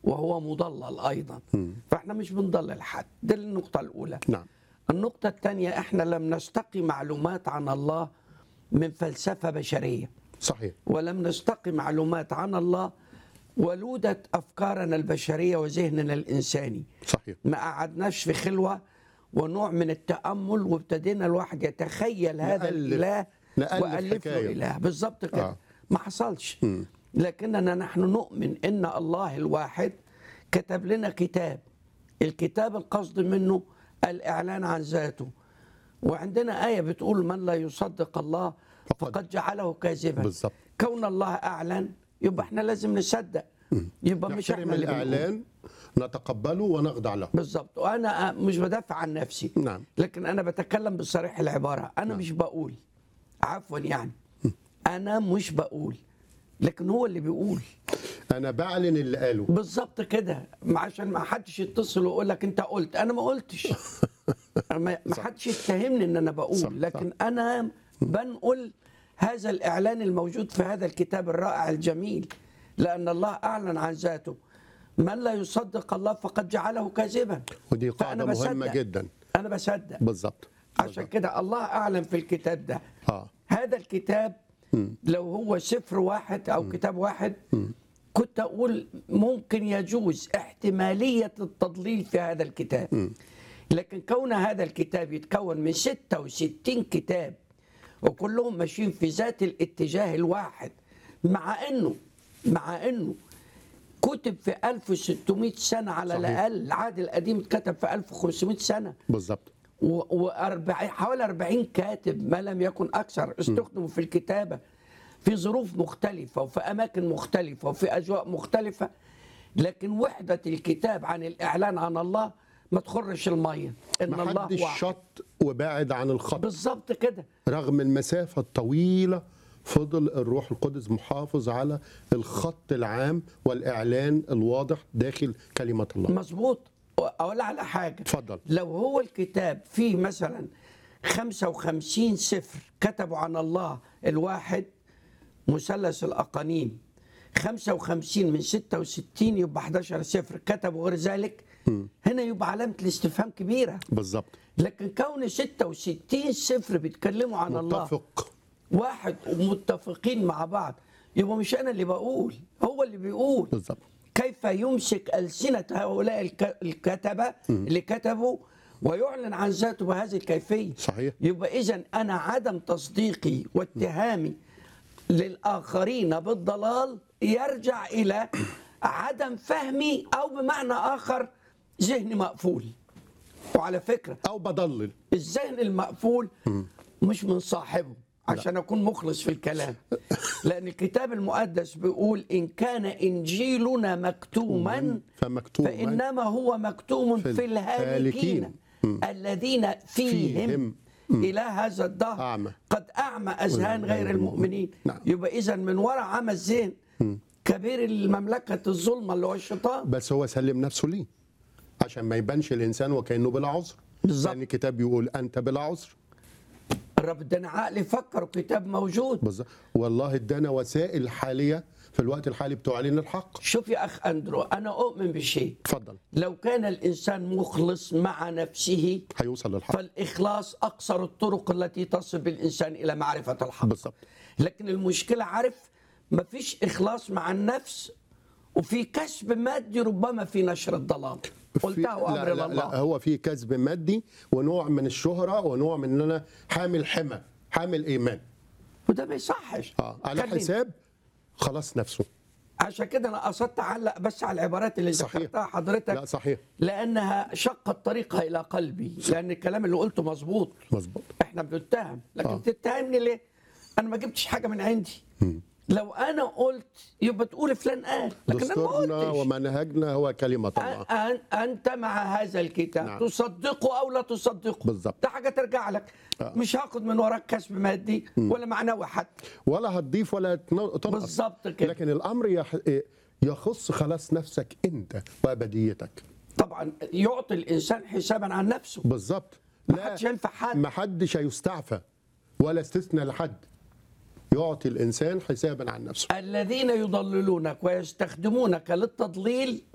وهو مضلل ايضا فاحنا مش بنضلل حد دي النقطه الاولى نعم النقطه الثانيه احنا لم نستقي معلومات عن الله من فلسفه بشريه صحيح ولم نستقي معلومات عن الله ولوده افكارنا البشريه وذهننا الانساني صحيح ما قعدناش في خلوه ونوع من التامل وابتدينا الواحد يتخيل هذا نألف- الاله نألف والف له حكاية. اله بالظبط كده آه. ما حصلش لكننا نحن نؤمن ان الله الواحد كتب لنا كتاب الكتاب القصد منه الاعلان عن ذاته وعندنا ايه بتقول من لا يصدق الله فقد- فقد جعله كاذبا بالظبط. كون الله اعلن يبقى احنا لازم نصدق يبقى مش نحترم احنا اللي بنقول. الاعلان نتقبله ونخضع له بالظبط وانا مش بدافع عن نفسي نعم. لكن انا بتكلم بصريح العباره انا نعم. مش بقول عفوا يعني انا مش بقول لكن هو اللي بيقول انا بعلن اللي قاله بالظبط كده ما عشان ما حدش يتصل ويقول لك انت قلت انا ما قلتش ما ما حدش يتهمني ان انا بقول صح، لكن انا بنقل هذا الاعلان الموجود في هذا الكتاب الرائع الجميل لان الله اعلن عن ذاته من لا يصدق الله فقد جعله كاذبا ودي فأنا قاعده مهمه بصدق. جدا انا بصدق بالظبط عشان كده الله اعلن في الكتاب ده اه هذا الكتاب لو هو سفر واحد او كتاب واحد كنت اقول ممكن يجوز احتماليه التضليل في هذا الكتاب لكن كون هذا الكتاب يتكون من 66 كتاب وكلهم ماشيين في ذات الاتجاه الواحد مع انه مع انه كتب في 1600 سنه على صحيح. الاقل العهد القديم اتكتب في 1500 سنه بالظبط و- وأربع- حوالي 40 كاتب ما لم يكن أكثر استخدموا في الكتابة في ظروف مختلفة وفي أماكن مختلفة وفي أجواء مختلفة لكن وحدة الكتاب عن الإعلان عن الله ما تخرش المية إن ما الله حدش واحد شط وبعد عن الخط بالظبط كده رغم المسافه الطويله فضل الروح القدس محافظ على الخط العام والاعلان الواضح داخل كلمه الله مظبوط أقول على حاجة اتفضل. لو هو الكتاب فيه مثلا 55 سفر كتبوا عن الله الواحد مثلث الأقانيم 55 من 66 يبقى 11 سفر كتبوا غير ذلك هنا يبقى علامة الاستفهام كبيرة بالظبط لكن كون 66 سفر بيتكلموا عن الله متفق واحد ومتفقين مع بعض يبقى مش أنا اللي بقول هو اللي بيقول بالظبط كيف يمسك ألسنة هؤلاء الك- الكتبة اللي كتبوا ويعلن عن ذاته بهذه الكيفية صحيح. يبقى إذا أنا عدم تصديقي واتهامي للآخرين بالضلال يرجع إلى عدم فهمي أو بمعنى آخر ذهني مقفول وعلى فكرة او بضلل الذهن المقفول مش من صاحبه عشان اكون مخلص في الكلام لان الكتاب المقدس بيقول ان كان انجيلنا مكتوما فمكتوما فانما هو مكتوم في في الهالكين الهالكين. الذين فيهم فيهم. الى هذا الدهر أعمى. قد اعمى اذهان غير المؤمنين نعم. يبقى اذا من وراء عمى الذهن كبير المملكه الظلمه اللي هو الشيطان بس هو سلم نفسه ليه عشان ما يبانش الانسان وكانه بلا عذر بالظبط. لان الكتاب بيقول انت بلا عذر الرب ادانا عقل يفكر وكتاب موجود بالظبط والله ادانا وسائل حاليه في الوقت الحالي بتعلن الحق شوف يا اخ اندرو انا اؤمن بشيء اتفضل لو كان الانسان مخلص مع نفسه هيوصل للحق فالاخلاص اقصر الطرق التي تصل بالانسان الى معرفه الحق بالظبط لكن المشكله عارف مفيش اخلاص مع النفس وفي كسب مادي ربما في نشر الضلال في- قلتها وامر لا, لا, الله لا هو في كسب مادي ونوع من الشهره ونوع من ان انا حامل حمى حامل ايمان وده ما يصحش اه على خلينا- حساب خلاص نفسه عشان كده انا قصدت اعلق بس على العبارات اللي صحيح. ذكرتها حضرتك لا صحيح لانها شقت طريقها الى قلبي لان الكلام اللي قلته مظبوط مظبوط احنا بنتهم لكن آه. بتتهمني ليه انا ما جبتش حاجه من عندي لو انا قلت يبقى تقول فلان قال لكن انا ما دستورنا قلتش ومنهجنا هو كلمه الله أن- أن- انت مع هذا الكتاب نعم. تصدقه او لا تصدقه بالظبط. ده حاجه ترجع لك آه. مش هاخد من وراك كسب مادي ولا معنوي حتى ولا هتضيف ولا تن- تنقص بالظبط كده. لكن الامر يح... يخص خلاص نفسك انت وابديتك طبعا يعطي الانسان حسابا عن نفسه بالظبط ما حدش ينفع حد ما حدش هيستعفى ولا استثنى لحد يعطي الانسان حسابا عن نفسه الذين يضللونك ويستخدمونك للتضليل